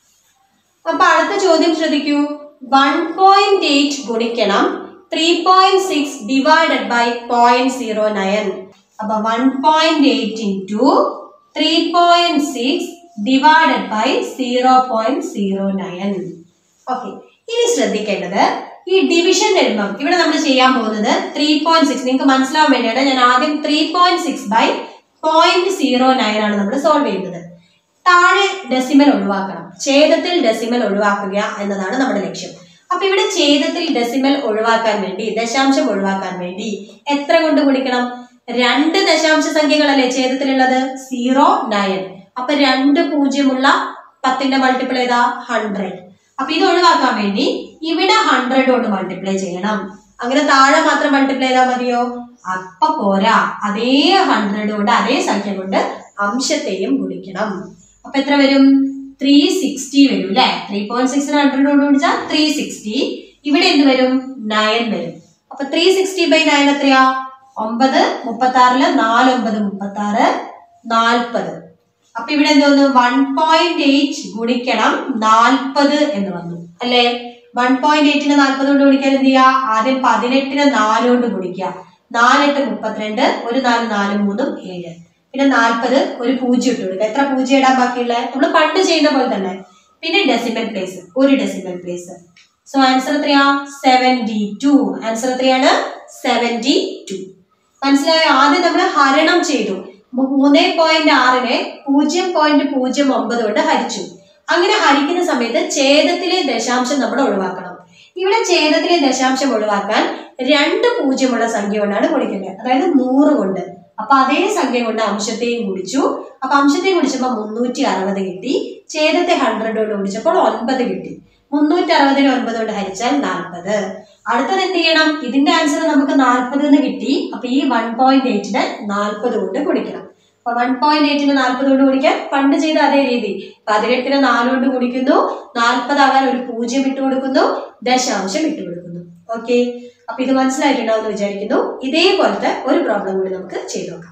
അപ്പൊ അടുത്ത ചോദ്യം ശ്രദ്ധിക്കൂ വൺ പോയിന്റ് എയ്റ്റ് ഗുണിക്കണം three point six divided by point zero nine അപ്പൊ one point eight into three point six divided by zero point zero nine okay ഇനി ശ്രദ്ധിക്കേണ്ടത് ഈ ഡിവിഷൻ വരുമ്പം ഇവിടെ നമ്മൾ ചെയ്യാൻ പോകുന്നത് ത്രീ പോയിന്റ് സിക്സ് നിങ്ങൾക്ക് മനസ്സിലാവാൻ വേണ്ടിയാണ് ഞാൻ ആദ്യം three point six by point zero nine ആണ് നമ്മൾ സോൾവ് ചെയ്യുന്നത് താഴെ ഡെസിമൽ ഒഴിവാക്കണം ഛേദത്തിൽ ഡെസിമൽ ഒഴിവാക്കുക എന്നതാണ് നമ്മുടെ ലക്ഷ്യം അപ്പൊ ഇവിടെ ഛേദത്തിൽ ഡെസിമൽ ഒഴിവാക്കാൻ വേണ്ടി ദശാംശം ഒഴിവാക്കാൻ വേണ്ടി എത്ര കൊണ്ട് ഗുണിക്കണം രണ്ട് ദശാംശ സംഖ്യകളല്ലേ ഛേദത്തിലുള്ളത് സീറോ നയൻ അപ്പൊ രണ്ട് പൂജ്യമുള്ള പത്തിന്റെ മൾട്ടിപ്പിൾ ഏതാ ഹൺഡ്രഡ് അപ്പൊ ഇത് ഒഴിവാക്കാൻ വേണ്ടി ഇവിടെ ഹൺഡ്രഡ് കൊണ്ട് മൾട്ടിപ്ലൈ ചെയ്യണം അങ്ങനെ താഴെ മാത്രം മൾട്ടിപ്ലൈ ചെയ്താൽ മതിയോ അപ്പൊ പോരാ അതേ ഹൺഡ്രഡ് കൊണ്ട് അതേ സംഖ്യ കൊണ്ട് അംശത്തെയും ഗുണിക്കണം അപ്പൊ എത്ര വരും ത്രീ സിക്സ്റ്റി വരും അല്ലെ ത്രീ പോയിന്റ് സിക്സിന് ഹൺഡ്രഡ് കൊണ്ട് ഗുണിച്ചാൽ ത്രീ സിക്സ്റ്റി ഇവിടെ എന്ത് വരും നയൻ വരും അപ്പൊ ത്രീ സിക്സ്റ്റി ബൈ നയൻ എത്രയാ ഒമ്പത് മുപ്പത്തി ആറില് നാല് ഒമ്പത് മുപ്പത്തി ആറ് നാൽപ്പത് അപ്പൊ ഇവിടെ എന്ത് വന്നു വൺ പോയിന്റ് എയ്റ്റ് ഗുണിക്കണം നാൽപ്പത് എന്ന് വന്നു അല്ലേ വൺ പോയിന്റ് എയ്റ്റിന് നാൽപ്പത് കൊണ്ട് ഗുണിക്കാൻ എന്ത് ചെയ്യുക ആദ്യം പതിനെട്ടിന് നാല് കൊണ്ട് ഗുണിക്കുക നാലെട്ട് മുപ്പത്തിരണ്ട് ഒരു നാല് നാല് മൂന്നും ഏഴ് പിന്നെ നാൽപ്പത് ഒരു പൂജ്യം ഇട്ട് കൊടുക്കുക എത്ര പൂജ്യം ഇടാൻ ബാക്കിയുള്ള നമ്മൾ പണ്ട് ചെയ്യുന്ന പോലെ തന്നെ പിന്നെ ഡെസിമൽ പ്ലേസ് ഒരു ഡെസിമൽ പ്ലേസ് സോ ആൻസർ എത്രയാ സെവൻറ്റി ടു ആൻസർ എത്രയാണ് സെവൻറ്റി ടു മനസ്സിലായോ ആദ്യം നമ്മൾ ഹരണം ചെയ്തു മൂന്ന് പോയിന്റ് ആറിനെ പൂജ്യം പോയിന്റ് പൂജ്യം ഒമ്പത് കൊണ്ട് ഹരിച്ചു അങ്ങനെ ഹരിക്കുന്ന സമയത്ത് ഛേദത്തിലെ ദശാംശം നമ്മൾ ഒഴിവാക്കണം ഇവിടെ ഛേദത്തിലെ ദശാംശം ഒഴിവാക്കാൻ രണ്ട് പൂജ്യമുള്ള സംഖ്യ കൊണ്ടാണ് ഗുണിക്കുന്നത് അതായത് നൂറ് കൊണ്ട് അപ്പൊ അതേ സംഖ്യ കൊണ്ട് അംശത്തെയും ഗുണിച്ചു അപ്പൊ അംശത്തെ ഗുണിച്ചപ്പോൾ മുന്നൂറ്റി അറുപത് കിട്ടി ഛേദത്തെ ഹൺഡ്രഡ് കൊണ്ട് ഗുണിച്ചപ്പോൾ ഒൻപത് കിട്ടി മുന്നൂറ്റി അറുപതിന് ഒൻപത് കൊണ്ട് ഹരിച്ചാൽ നാൽപ്പത് അടുത്തത് എന്ത് ചെയ്യണം ഇതിന്റെ ആൻസർ നമുക്ക് നാൽപ്പത് എന്ന് കിട്ടി അപ്പൊ ഈ വൺ പോയിന്റ് എയ്റ്റിന് നാൽപ്പത് കൊണ്ട് ഗുണിക്കണം അപ്പൊ വൺ പോയിന്റ് എയ്റ്റിന് നാൽപ്പത് കൊണ്ട് ഗുണിക്കാൻ പണ്ട് ചെയ്ത അതേ രീതി പതിനെട്ടിന് നാല് കൊണ്ട് ഗുണിക്കുന്നു നാൽപ്പതാകാൻ ഒരു പൂജ്യം ഇട്ട് കൊടുക്കുന്നു ദശാംശം ഇട്ട് കൊടുക്കുന്നു ഓക്കെ അപ്പൊ ഇത് മനസ്സിലായിട്ടുണ്ടാവും എന്ന് വിചാരിക്കുന്നു ഇതേപോലത്തെ ഒരു പ്രോബ്ലം കൂടി നമുക്ക് ചെയ്തു നോക്കാം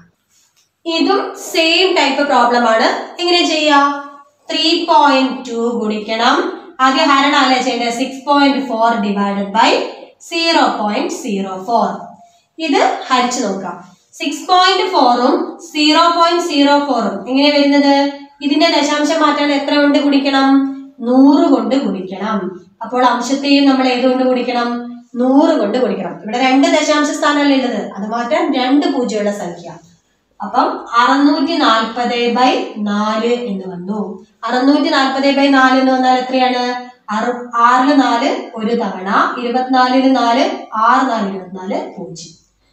ഇതും സെയിം ടൈപ്പ് പ്രോബ്ലം ആണ് എങ്ങനെ ചെയ്യാം ത്രീ പോയിന്റ് ടു ഗുണിക്കണം ആദ്യം ഹരണം അല്ലേ ചെയ്യേണ്ടത് six point four divided by zero point zero four ഇത് ഹരിച്ചു നോക്കാം സിക്സ് പോയിന്റ് ഫോറും സീറോ പോയിന്റ് സീറോ ഫോറും എങ്ങനെ വരുന്നത് ഇതിന്റെ ദശാംശം മാറ്റാൻ എത്ര കൊണ്ട് ഗുണിക്കണം നൂറ് കൊണ്ട് ഗുണിക്കണം അപ്പോൾ അംശത്തെയും നമ്മൾ ഏതുകൊണ്ട് ഗുണിക്കണം നൂറ് കൊണ്ട് ഗുണിക്കണം ഇവിടെ രണ്ട് ദശാംശ സ്ഥാനമല്ലേ ഉള്ളത് അത് മാറ്റാൻ രണ്ട് പൂജ്യമുള്ള സംഖ്യ അപ്പം അറുന്നൂറ്റി നാൽപ്പത് ബൈ നാല് എന്ന് വന്നു അറുന്നൂറ്റി നാൽപ്പത് ബൈ നാല് എന്ന് വന്നാൽ എത്രയാണ് അറു ആറില് നാല് ഒരു തവണ ഇരുപത്തിനാലില് നാല് ആറ് നാല് ഇരുപത്തിനാല് പൂജ്യം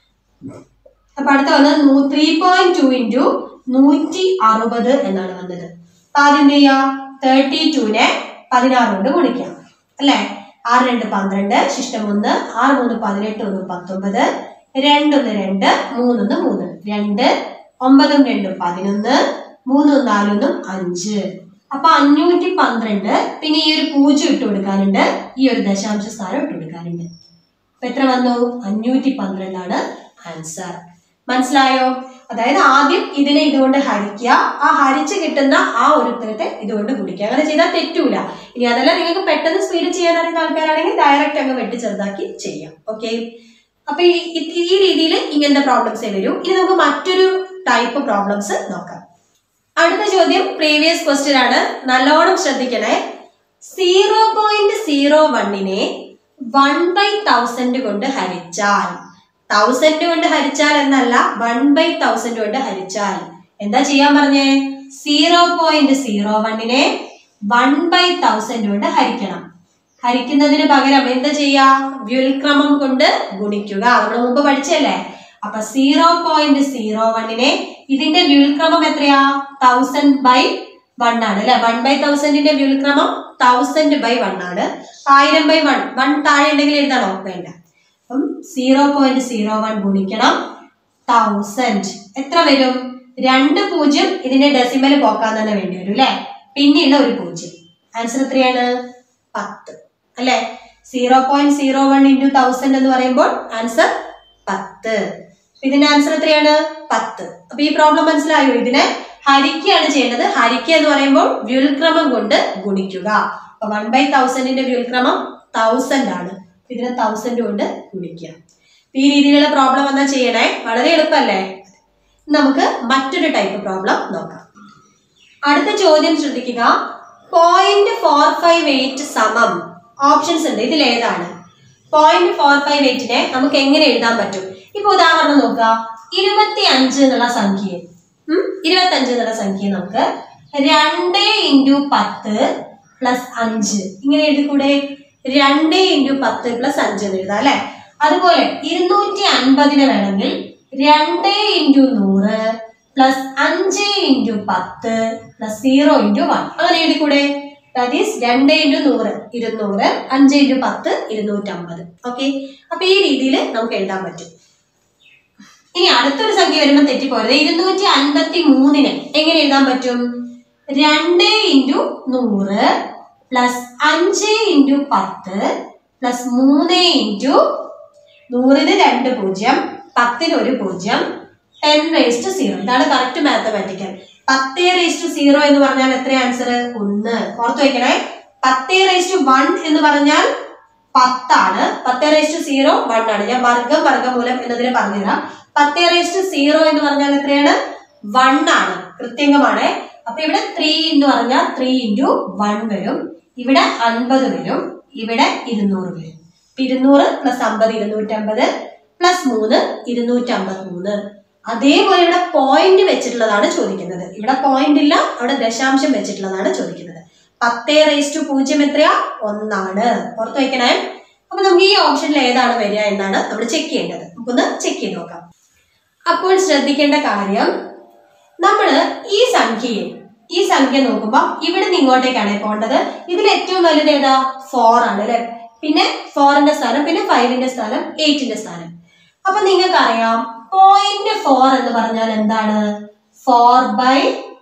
അപ്പൊ അടുത്ത വന്നത് ത്രീ പോയിന്റ് ടു ഇൻറ്റു നൂറ്റി അറുപത് എന്നാണ് വന്നത് അപ്പൊ ആദ്യം എന്ത് ചെയ്യാം തേർട്ടി ടുവിനെ പതിനാറ് കൊണ്ട് ഗുണിക്കാം അല്ലേ ആറ് രണ്ട് പന്ത്രണ്ട് ശിഷ്ടം ഒന്ന് ആറ് മൂന്ന് പതിനെട്ട് ഒന്ന് പത്തൊമ്പത് രണ്ടൊന്ന് രണ്ട് മൂന്നൊന്ന് മൂന്ന് രണ്ട് ഒമ്പതും രണ്ടും പതിനൊന്ന് മൂന്നും നാലൊന്നും അഞ്ച് അപ്പൊ അഞ്ഞൂറ്റി പന്ത്രണ്ട് പിന്നെ ഈ ഒരു പൂജ്യം ഇട്ട് കൊടുക്കാനുണ്ട് ഈ ഒരു ദശാംശ സ്ഥാനം ഇട്ട് കൊടുക്കാനുണ്ട് അപ്പൊ എത്ര വന്നു അഞ്ഞൂറ്റി പന്ത്രണ്ടാണ് ആൻസർ മനസ്സിലായോ അതായത് ആദ്യം ഇതിനെ ഇതുകൊണ്ട് ഹരിക്കുക ആ ഹരിച്ച് കിട്ടുന്ന ആ ഒരു ഉത്തരത്തെ ഇതുകൊണ്ട് ഗുണിക്കുക അങ്ങനെ ചെയ്താൽ തെറ്റൂല ഇനി അതല്ല നിങ്ങൾക്ക് പെട്ടെന്ന് സ്പീഡ് ചെയ്യാൻ അറിയുന്ന ആൾക്കാരാണെങ്കിൽ ഡയറക്റ്റ് അങ്ങ് വെട്ടി ചെറുതാക്കി ചെയ്യാം ഓക്കെ അപ്പൊ ഈ ഈ- ഈ രീതിയിൽ ഇങ്ങനത്തെ പ്രോബ്ലംസേ വരൂ ഇനി നമുക്ക് മറ്റൊരു ടൈപ്പ് പ്രോബ്ലംസ് നോക്കാം അടുത്ത ചോദ്യം പ്രീവിയസ് ക്വസ്റ്റ്യൻ ആണ് നല്ലോണം ശ്രദ്ധിക്കണേ സീറോ പോയിന്റ് സീറോ വണ്ണിനെ വൺ ബൈ തൗസൻഡ് കൊണ്ട് ഹരിച്ചാൽ തൗസൻഡ് കൊണ്ട് ഹരിച്ചാൽ എന്നല്ല വൺ ബൈ തൗസൻഡ് കൊണ്ട് ഹരിച്ചാൽ എന്താ ചെയ്യാൻ പറഞ്ഞേ സീറോ പോയിന്റ് സീറോ വണ്ണിനെ വൺ ബൈ തൗസൻഡ് കൊണ്ട് ഹരിക്കണം ഹരിക്കുന്നതിന് പകരം എന്താ ചെയ്യാ വ്യുൽക്രമം കൊണ്ട് ഗുണിക്കുക നമ്മൾ മുമ്പ് പഠിച്ചല്ലേ അപ്പൊ സീറോ പോയിന്റ് സീറോ വണ്ണിനെ ഇതിന്റെ വ്യുൽക്രമം എത്രയാ തൗസൻഡ് ബൈ വൺ ആണ് അല്ലെ വൺ ബൈ തൗസൻഡിന്റെ വ്യുൽക്രമം തൗസൻഡ് ബൈ വൺ ആണ് ആയിരം ബൈ വൺ വൺ താഴെ ഉണ്ടെങ്കിൽ എഴുതാണോ വേണ്ട അപ്പം സീറോ പോയിന്റ് സീറോ വൺ ഗുണിക്കണം തൗസൻഡ് എത്ര വരും രണ്ട് പൂജ്യം ഇതിന്റെ ഡെസിമൽ പോക്കാൻ തന്നെ വേണ്ടി വരും അല്ലെ പിന്നെയുള്ള ഒരു പൂജ്യം ആൻസർ എത്രയാണ് പത്ത് അല്ലെ zero point zero one into thousand എന്ന് പറയുമ്പോൾ ആൻസർ പത്ത് ഇതിന്റെ ആൻസർ എത്രയാണ് പത്ത് അപ്പൊ ഈ പ്രോബ്ലം മനസ്സിലായോ ഇതിനെ ഹരിക്കുകയാണ് ചെയ്യേണ്ടത് ഹരിക്കുക എന്ന് പറയുമ്പോൾ വ്യുൽക്രമം കൊണ്ട് ഗുണിക്കുക അപ്പൊ വൺ ബൈ തൗസൻഡിന്റെ വ്യുൽക്രമം തൗസൻഡ് ആണ് ഇതിനെ തൗസൻഡ് കൊണ്ട് ഗുണിക്കുക അപ്പൊ ഈ രീതിയിലുള്ള പ്രോബ്ലം എന്താ ചെയ്യണേ വളരെ എളുപ്പമല്ലേ നമുക്ക് മറ്റൊരു ടൈപ്പ് പ്രോബ്ലം നോക്കാം അടുത്ത ചോദ്യം ശ്രദ്ധിക്കുക പോയിന്റ് ഫോർ ഫൈവ് എയ്റ്റ് സമം ഓപ്ഷൻസ് ഉണ്ട് ഇതിൽ ഏതാണ് പോയിന്റ് ഫോർ ഫൈവ് എയ്റ്റിനെ നമുക്ക് എങ്ങനെ എഴുതാൻ പറ്റും ഇപ്പൊ ഉദാഹരണം നോക്കുക ഇരുപത്തി അഞ്ച് എന്നുള്ള സംഖ്യ ഇരുപത്തി അഞ്ച് എന്നുള്ള സംഖ്യ നമുക്ക് രണ്ട് ഇൻറ്റു പത്ത് പ്ലസ് അഞ്ച് ഇങ്ങനെ എഴുതിക്കൂടെ രണ്ട് ഇൻറ്റു പത്ത് പ്ലസ് അഞ്ച് എന്ന് എഴുതാം അല്ലെ അതുപോലെ ഇരുന്നൂറ്റി അൻപതിന് വേണമെങ്കിൽ രണ്ട് ഇൻറ്റു നൂറ് പ്ലസ് അഞ്ച് ഇൻറ്റു പത്ത് പ്ലസ് സീറോ ഇൻറ്റു വൺ അങ്ങനെ എഴുതിക്കൂടെ ദാറ്റ് ഈസ് രണ്ട് ഇൻറ്റു നൂറ് ഇരുന്നൂറ് അഞ്ച് ഇൻറ്റു പത്ത് ഇരുന്നൂറ്റമ്പത് ഓക്കെ അപ്പൊ ഈ രീതിയിൽ നമുക്ക് എഴുതാൻ പറ്റും ഇനി അടുത്തൊരു സംഖ്യ വരുമ്പോൾ തെറ്റിപ്പോയത് ഇരുന്നൂറ്റി അൻപത്തി മൂന്നിന് എങ്ങനെ എഴുതാൻ പറ്റും രണ്ട് ഇൻറ്റു നൂറ് പ്ലസ് അഞ്ച് ഇൻറ്റു പത്ത് പ്ലസ് മൂന്ന് ഇൻറ്റു നൂറിന് രണ്ട് പൂജ്യം പത്തിന് ഒരു പൂജ്യം ടെൻ റേസ്റ്റ് സീറോ ഇതാണ് കറക്റ്റ് മാത്തമാറ്റിക്കൽ പത്തേ റേസ്റ്റ് സീറോ എന്ന് പറഞ്ഞാൽ എത്ര ആൻസർ ഒന്ന് ഓർത്ത് വെക്കണേ പത്തേ റേസ്റ്റ് വൺ എന്ന് പറഞ്ഞാൽ പത്താണ് പത്തേ റേസ്റ്റ് സീറോ വൺ ആണ് ഞാൻ വർഗം വർഗമൂലം എന്നതിന് പറഞ്ഞുതരാം പത്തേ റേസ്റ്റ് സീറോ എന്ന് പറഞ്ഞാൽ എത്രയാണ് വൺ ആണ് കൃത്യങ്കമാണ് അപ്പൊ ഇവിടെ ത്രീ എന്ന് പറഞ്ഞാൽ ത്രീ ഇൻറ്റു വൺ വരും ഇവിടെ അൻപത് വരും ഇവിടെ ഇരുന്നൂറ് വരും ഇപ്പൊ ഇരുന്നൂറ് പ്ലസ് അമ്പത് ഇരുന്നൂറ്റമ്പത് പ്ലസ് മൂന്ന് ഇരുന്നൂറ്റമ്പത് മൂന്ന് അതേപോലെ ഇവിടെ പോയിന്റ് വെച്ചിട്ടുള്ളതാണ് ചോദിക്കുന്നത് ഇവിടെ പോയിന്റ് ഇല്ല അവിടെ ദശാംശം വെച്ചിട്ടുള്ളതാണ് ചോദിക്കുന്നത് പത്തേ റേസ്റ്റ് പൂജ്യം എത്രയാ ഒന്നാണ് പുറത്ത് വയ്ക്കണേ അപ്പൊ നമുക്ക് ഈ ഓപ്ഷനിൽ ഏതാണ് വരിക എന്നാണ് നമ്മൾ ചെക്ക് ചെയ്യേണ്ടത് നമുക്കൊന്ന് ചെക്ക് ചെയ്ത് നോക്കാം അപ്പോൾ ശ്രദ്ധിക്കേണ്ട കാര്യം നമ്മൾ ഈ സംഖ്യയെ ഈ സംഖ്യ നോക്കുമ്പോൾ ഇവിടെ നിന്ന് ഇങ്ങോട്ടേക്കാണ് പോകേണ്ടത് ഇതിൽ ഏറ്റവും വലുത് ഏതാ ഫോർ ആണ് അല്ലെ പിന്നെ ഫോറിന്റെ സ്ഥാനം പിന്നെ ഫൈവിന്റെ സ്ഥാനം എയ്റ്റിന്റെ സ്ഥാനം അപ്പൊ നിങ്ങൾക്ക് അറിയാം പോയിന്റ് ഫോർ എന്ന് പറഞ്ഞാൽ എന്താണ് ഫോർ ബൈ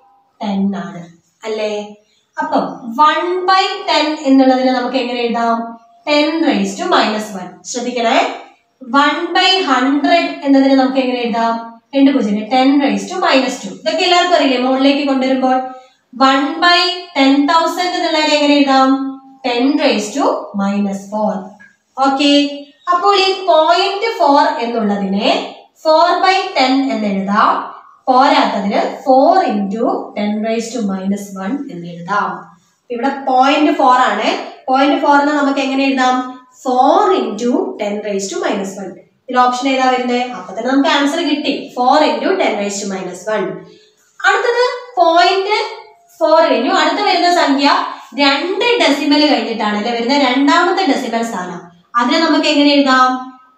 ടെൻ ആണ് അല്ലേ അപ്പം വൺ ബൈ ടെൻ എന്നുള്ളതിനെ നമുക്ക് എങ്ങനെ എഴുതാം ten raise to minus one ശ്രദ്ധിക്കണേ വൺ ബൈ ഹൺഡ്രഡ് എന്നതിനെ നമുക്ക് എങ്ങനെ എഴുതാം രണ്ട് പൂജ്യം ten raise to minus two ഇതൊക്കെ എല്ലാവർക്കും അറിയില്ലേ മുകളിലേക്ക് കൊണ്ടുവരുമ്പോൾ വൺ ബൈ ടെൻ തൗസൻഡ് എന്നുള്ളതിനെ എങ്ങനെ എഴുതാം ten raise to minus four okay അപ്പോൾ ഈ പോയിന്റ് ഫോർ എന്നുള്ളതിനെ ഫോർ ബൈ ടെൻ എന്ന് എഴുതാം പോരാത്തതിന് four into ten raise to minus one എന്ന് എഴുതാം ഇവിടെ പോയിന്റ് ഫോർ ആണ് പോയിന്റ് ഫോറിനെ നമുക്ക് എങ്ങനെ എഴുതാം four into ten raise to minus one ഇതിൽ ഓപ്ഷൻ ഏതാ വരുന്നത് അപ്പൊ തന്നെ നമുക്ക് ആൻസർ കിട്ടി four into ten raise to minus one അടുത്തത് പോയിന്റ് ഫോർ കഴിഞ്ഞു അടുത്ത് വരുന്ന സംഖ്യ രണ്ട് ഡെസിമൽ കഴിഞ്ഞിട്ടാണ് അല്ലെ വരുന്ന രണ്ടാമത്തെ ഡെസിമൽ സ്ഥാനം അതിനെ നമുക്ക് എങ്ങനെ എഴുതാം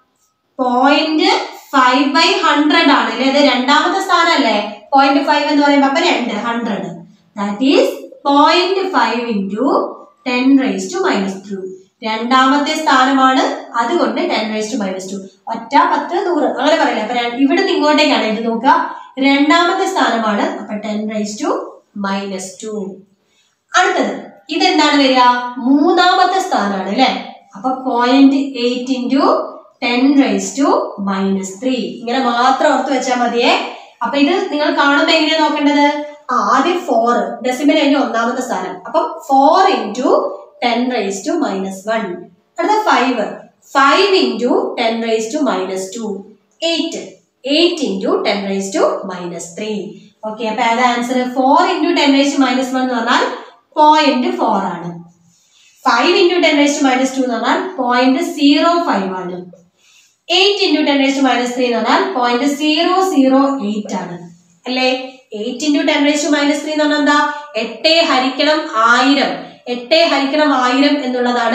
പോയിന്റ് ഫൈവ് ബൈ ഹൺഡ്രഡ് ആണ് അല്ലെ അത് രണ്ടാമത്തെ സ്ഥാനം അല്ലേ പോയിന്റ് ഫൈവ് എന്ന് പറയുമ്പോൾ അപ്പൊ രണ്ട് hundred that is point five into ten raise to minus two രണ്ടാമത്തെ സ്ഥാനമാണ് അതുകൊണ്ട് ten raise to minus two ഒറ്റ പത്ത് നൂറ് അങ്ങനെ പറയില്ല അപ്പൊ ര- ഇവിടെ നിന്ന് ഇങ്ങോട്ടേക്കാണ് ഇത് നോക്കുക രണ്ടാമത്തെ സ്ഥാനമാണ് അപ്പൊ ten raise to minus two അടുത്തത് ഇതെന്താണ് വരിക മൂന്നാമത്തെ സ്ഥാനമാണ് അല്ലെ അപ്പൊ point eight into ten raise to minus three ഇങ്ങനെ മാത്രം ഓർത്ത് വെച്ചാൽ മതിയേ അപ്പൊ ഇത് നിങ്ങൾ കാണുമ്പോൾ എങ്ങനെയാ നോക്കേണ്ടത് ആ, ആദ്യം ഫോർ ഡെസിമൽ കഴിഞ്ഞ ഒന്നാമത്തെ സ്ഥാനം അപ്പം four into ten raise to minus one അടുത്ത five five into ten raise to minus two eight eight into ten raise to minus three okay അപ്പൊ ഏതാ answer four into ten raise to minus one എന്ന് പറഞ്ഞാൽ പോയിന്റ് ഫോർ ആണ് five into ten raise to minus two എന്ന് പറഞ്ഞാൽ പോയിന്റ് സീറോ ഫൈവ് ആണ് eight into ten raise to minus three എന്ന് പറഞ്ഞാൽ പോയിന്റ് സീറോ സീറോ എയ്റ്റ് ആണ് അല്ലേ eight into ten raise to minus three എന്ന് പറഞ്ഞാൽ എന്താ എട്ട് ഹരിക്കണം ആയിരം എട്ട് ഹരിക്കണം ആയിരം എന്നുള്ളതാണ്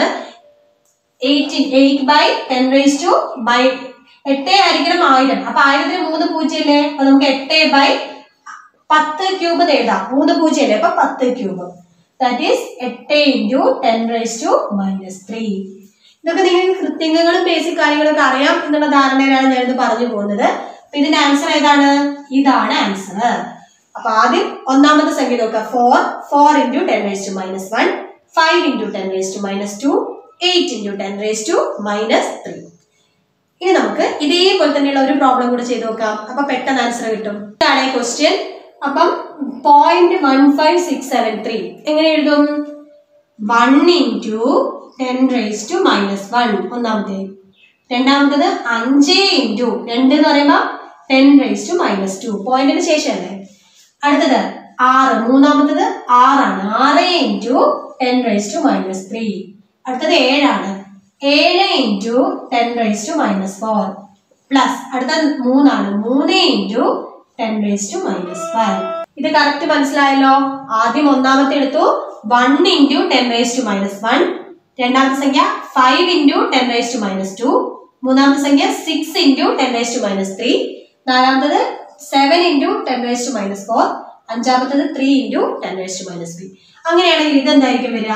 eight eight by ten raise to by എട്ട് ഹരിക്കണം ആയിരം അപ്പൊ ആയിരത്തിന് മൂന്ന് പൂജ്യം അല്ലേ അപ്പൊ നമുക്ക് എട്ട് ബൈ പത്ത് ക്യൂബ് എന്ന് എഴുതാം മൂന്ന് പൂജ്യം അല്ലേ അപ്പൊ പത്ത് ക്യൂബ് ദാറ്റ് ഈസ് എട്ട് into ten raise to minus three ഇതൊക്കെ നിങ്ങൾക്ക് കൃത്യങ്ങളും ബേസിക് കാര്യങ്ങളൊക്കെ അറിയാം എന്നുള്ള ധാരണയിലാണ് ഞാനിത് പറഞ്ഞു പോകുന്നത് അപ്പൊ ഇതിന്റെ ആൻസർ ഏതാണ് ഇതാണ് ആൻസർ അപ്പൊ ആദ്യം ഒന്നാമത്തെ സംഖ്യ നോക്കുക four four into ten raise to minus one five into ten raise to minus two eight into ten raise to minus three ഇനി നമുക്ക് ഇതേപോലെ തന്നെയുള്ള ഒരു പ്രോബ്ലം കൂടെ ചെയ്ത് നോക്കാം അപ്പൊ പെട്ടെന്ന് ആൻസർ കിട്ടും ഇതാണ് ക്വസ്റ്റ്യൻ അപ്പം point one five six seven three എങ്ങനെ എഴുതും one into ten raise to minus one ഒന്നാമത്തെ രണ്ടാമത്തത് അഞ്ച് ഇൻറ്റു രണ്ട് എന്ന് പറയുമ്പോൾ ten raise to minus two പോയിന്റിന് ശേഷമല്ലേ അടുത്തത് ആറ് മൂന്നാമത്തത് ആറാണ് ആറ് into ten raise to minus three അടുത്തത് ഏഴാണ് ഏഴ് into ten raise to minus four plus അടുത്ത മൂന്നാണ് മൂന്ന് into ten raise to minus five ഇത് കറക്റ്റ് മനസ്സിലായല്ലോ ആദ്യം ഒന്നാമത്തെ എടുത്തു one into ten raise to minus one രണ്ടാമത്തെ സംഖ്യ five into ten raise to minus two മൂന്നാമത്തെ സംഖ്യ six into ten raise to minus three നാലാമത്തത് seven into ten raise to minus four അഞ്ചാമത്തത് three into ten raise to minus three അങ്ങനെയാണെങ്കിൽ ഇതെന്തായിരിക്കും വരിക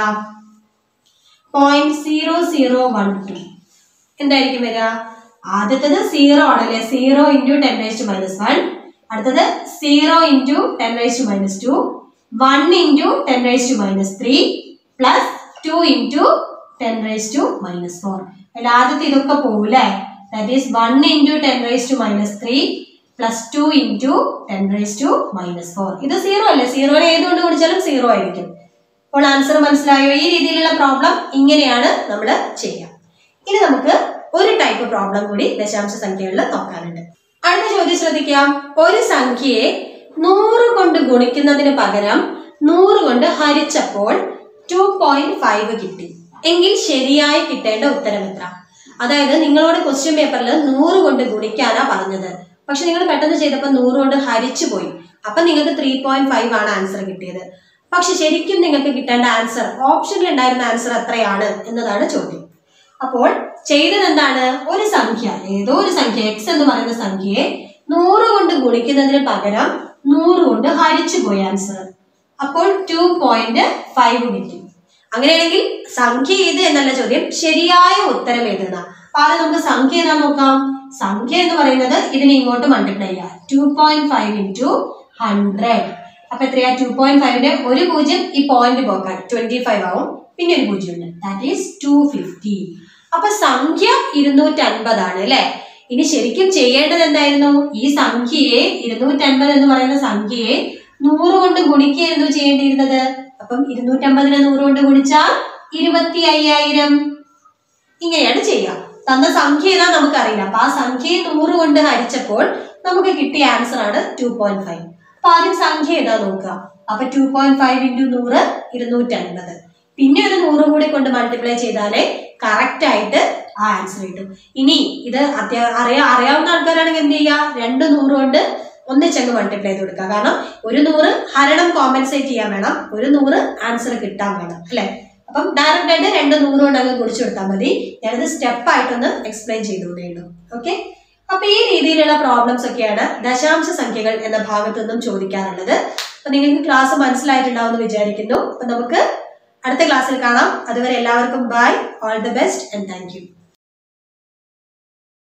point zero zero one two എന്തായിരിക്കും വരിക ആദ്യത്തത് സീറോ ആണല്ലേ zero into ten raise to minus one അടുത്തത് zero into ten raise to minus two one into ten raise to minus three plus two into ten raise to minus four അതിൽ ആദ്യത്തെ ഇതൊക്കെ പോകൂലേ that is one into ten raise to minus three plus two into ten raise to minus four ഇത് സീറോ അല്ലേ സീറോനെ ഏതുകൊണ്ട് കുടിച്ചാലും സീറോ ആയിരിക്കും അപ്പോൾ ആൻസർ മനസ്സിലായോ ഈ രീതിയിലുള്ള പ്രോബ്ലം ഇങ്ങനെയാണ് നമ്മൾ ചെയ്യുക ഇനി നമുക്ക് ഒരു ടൈപ്പ് പ്രോബ്ലം കൂടി ദശാംശ സംഖ്യകളിൽ നോക്കാനുണ്ട് അടുത്ത ചോദ്യം ശ്രദ്ധിക്കാം ഒരു സംഖ്യയെ നൂറ് കൊണ്ട് ഗുണിക്കുന്നതിന് പകരം നൂറ് കൊണ്ട് ഹരിച്ചപ്പോൾ ടു പോയിന്റ് ഫൈവ് കിട്ടി എങ്കിൽ ശരിയായി കിട്ടേണ്ട ഉത്തരം എത്ര അതായത് നിങ്ങളോട് ക്വസ്റ്റ്യൻ പേപ്പറിൽ നൂറ് കൊണ്ട് ഗുണിക്കാനാ പറഞ്ഞത് പക്ഷെ നിങ്ങൾ പെട്ടെന്ന് ചെയ്തപ്പോൾ നൂറ് കൊണ്ട് ഹരിച്ചു പോയി അപ്പൊ നിങ്ങൾക്ക് ത്രീ പോയിന്റ് ഫൈവ് ആണ് ആൻസർ കിട്ടിയത് പക്ഷെ ശരിക്കും നിങ്ങൾക്ക് കിട്ടേണ്ട ആൻസർ ഓപ്ഷനിൽ ഉണ്ടായിരുന്ന ആൻസർ എത്രയാണ് എന്നതാണ് ചോദ്യം അപ്പോൾ ചെയ്തത് എന്താണ് ഒരു സംഖ്യ ഏതോ ഒരു സംഖ്യ എക്സ് എന്ന് പറയുന്ന സംഖ്യയെ നൂറ് കൊണ്ട് ഗുണിക്കുന്നതിന് പകരം നൂറ് കൊണ്ട് ഹരിച്ചു പോയി ആൻസർ അപ്പോൾ ടു പോയിന്റ് ഫൈവ് കിട്ടി അങ്ങനെയാണെങ്കിൽ സംഖ്യ ഏത് എന്നല്ല ചോദ്യം ശരിയായ ഉത്തരം ഏതെന്ന ആദ്യം നമുക്ക് സംഖ്യ ഏതാ നോക്കാം സംഖ്യ എന്ന് പറയുന്നത് ഇതിനെ ഇങ്ങോട്ട് മൾട്ടിപ്ലൈ ചെയ്യാം two point five into hundred അപ്പൊ എത്രയാ ടു പോയിന്റ് ഫൈവിന്റെ ഒരു പൂജ്യം ഈ പോയിന്റ് പോക്കാൻ ട്വന്റി ഫൈവ് ആവും പിന്നെ ഒരു പൂജ്യം ഉണ്ട് ദാറ്റ് ഈസ് ടു ഫിഫ്റ്റി അപ്പൊ സംഖ്യ ഇരുന്നൂറ്റി അൻപതാണ് അല്ലെ ഇനി ശരിക്കും ചെയ്യേണ്ടത് എന്തായിരുന്നു ഈ സംഖ്യയെ ഇരുന്നൂറ്റൻപത് എന്ന് പറയുന്ന സംഖ്യയെ നൂറ് കൊണ്ട് ഗുണിക്കുകയായിരുന്നു ചെയ്യേണ്ടിയിരുന്നത് അപ്പം ഇരുന്നൂറ്റമ്പതിനെ നൂറ് കൊണ്ട് ഗുണിച്ചാൽ ഇരുപത്തി അയ്യായിരം ഇങ്ങനെയാണ് ചെയ്യുക തന്ന സംഖ്യ ഏതാ നമുക്കറിയില്ല അപ്പൊ ആ സംഖ്യയെ നൂറ് കൊണ്ട് ഹരിച്ചപ്പോൾ നമുക്ക് കിട്ടിയ ആൻസർ ആണ് ടു പോയിന്റ് ഫൈവ് അപ്പൊ ആദ്യം സംഖ്യ ഏതാ നോക്കുക അപ്പൊ ടു പോയിന്റ് ഫൈവ് ഇൻറ്റു നൂറ് ഇരുന്നൂറ്റി അൻപത് പിന്നെ ഒരു നൂറും കൂടി കൊണ്ട് മൾട്ടിപ്ലൈ ചെയ്താലേ കറക്റ്റ് ആയിട്ട് ആ ആൻസർ കിട്ടും ഇനി ഇത് അത്യാ അറിയാ അറിയാവുന്ന ആൾക്കാരാണെങ്കിൽ എന്ത് ചെയ്യുക രണ്ട് നൂറ് കൊണ്ട് ഒന്നിച്ചങ്ങ് മൾട്ടിപ്ലൈ ചെയ്ത് കൊടുക്കുക കാരണം ഒരു നൂറ് ഹരണം കോമ്പൻസേറ്റ് ചെയ്യാൻ വേണം ഒരു നൂറ് ആൻസർ കിട്ടാൻ വേണം അല്ലെ അപ്പം ഡയറക്റ്റ് ആയിട്ട് രണ്ട് നൂറ് കൊണ്ട് അങ്ങ് കുടിച്ചു കൊടുത്താൽ മതി ഞാനത് സ്റ്റെപ്പ് ആയിട്ടൊന്ന് എക്സ്പ്ലെയിൻ ചെയ്തുകൊണ്ടേ ഉള്ളൂ ഓക്കെ അപ്പൊ ഈ രീതിയിലുള്ള പ്രോബ്ലംസ് ഒക്കെയാണ് ദശാംശ സംഖ്യകൾ എന്ന ഭാഗത്തു നിന്നും ചോദിക്കാറുള്ളത് അപ്പൊ നിങ്ങൾക്ക് ക്ലാസ് മനസ്സിലായിട്ടുണ്ടാവും എന്ന് വിചാരിക്കുന്നു അപ്പൊ നമുക്ക് അടുത്ത ക്ലാസ്സിൽ കാണാം അതുവരെ എല്ലാവർക്കും bye all the best and thank U